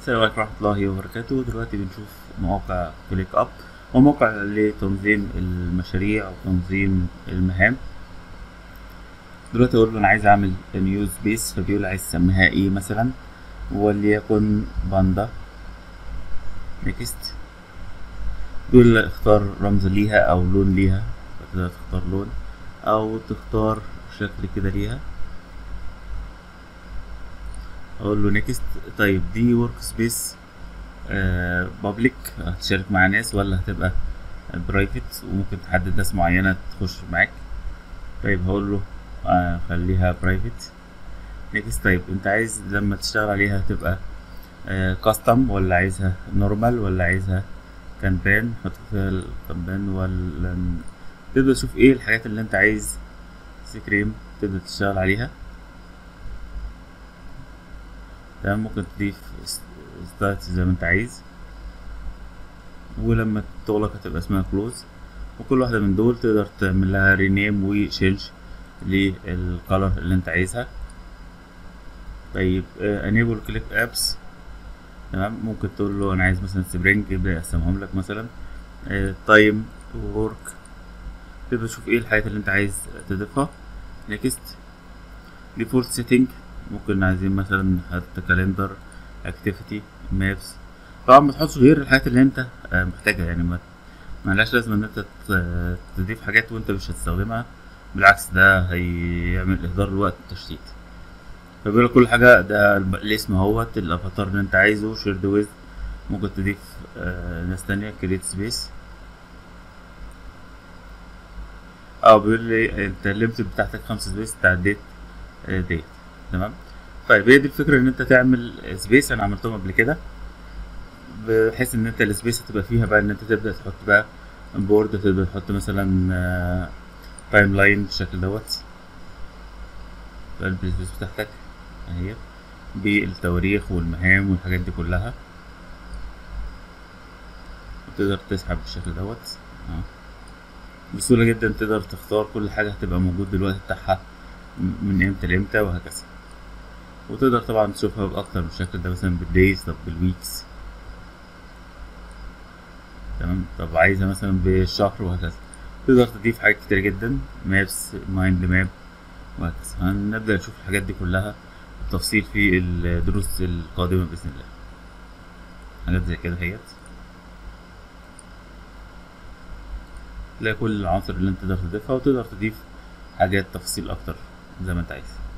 السلام عليكم ورحمة الله وبركاته دلوقتي بنشوف موقع كليك اب هو موقع لتنظيم المشاريع وتنظيم المهام دلوقتي اقول له انا عايز اعمل نيو سبيس فبيقول عايز تسميها ايه مثلا وليكن باندا نيكست بيقول لي اختار رمز ليها او لون ليها فتقدر تختار لون او تختار شكل كده ليها اقول له نيكست طيب دي ورك سبيس بابليك هتشارك مع ناس ولا هتبقى برايفت وممكن تحدد ناس معينة تخش معاك طيب هقول له آه خليها برايفت نيكست طيب انت عايز لما تشتغل عليها تبقى كاستم ولا عايزها نورمال ولا عايزها كانبان حط فيها الكانبان ولا تبدأ تشوف ايه الحاجات اللي انت عايز سكريم تبدأ تشتغل عليها تمام ممكن تضيف ستات زي ما انت عايز ولما تغلق هتبقى اسمها كلوز وكل واحدة من دول تقدر تعمل لها رينيم وشينج للكالر اللي انت عايزها طيب انيبل كليك ابس تمام ممكن تقول له انا عايز مثلا سبرينج يبدا يقسمهم لك مثلا تايم وورك تبدا تشوف ايه الحاجات اللي انت عايز تضيفها نيكست ديفولت سيتنج ممكن عايزين مثلا نحط كالندر اكتيفيتي مابس طبعا ما تحطش غير الحاجات اللي انت محتاجها يعني ما ملهاش لازمه ان انت تضيف حاجات وانت مش هتستخدمها بالعكس ده هيعمل اهدار لوقت التشتيت فبيقول كل حاجه ده الاسم اهوت الافاتار اللي انت عايزه شيرد ويز ممكن تضيف ناس تانية كريت سبيس اه بيقول لي انت الليمت بتاعتك خمسة سبيس تعديت ديت تمام طيب هي دي الفكره ان انت تعمل سبيس انا عملتهم قبل كده بحيث ان انت السبيس هتبقى فيها بقى ان انت تبدا تحط بقى بورد تقدر تحط مثلا تايم لاين بالشكل دوت السبيس بتاعتك اهي بالتواريخ والمهام والحاجات دي كلها تقدر تسحب بالشكل دوت اه بسهوله جدا تقدر تختار كل حاجه هتبقى موجود دلوقتي بتاعها من امتى لامتى وهكذا وتقدر طبعا تشوفها بأكتر من الشكل ده مثلا بالدايز طب بالويكس تمام طب عايزها مثلا بالشهر وهكذا تقدر تضيف حاجات كتير جدا مابس مايند ماب وهكذا هنبدأ نشوف الحاجات دي كلها بالتفصيل في الدروس القادمة بإذن الله حاجات زي كده هيت تلاقي كل العناصر اللي انت تقدر تضيفها وتقدر تضيف حاجات تفاصيل اكتر زي ما انت عايز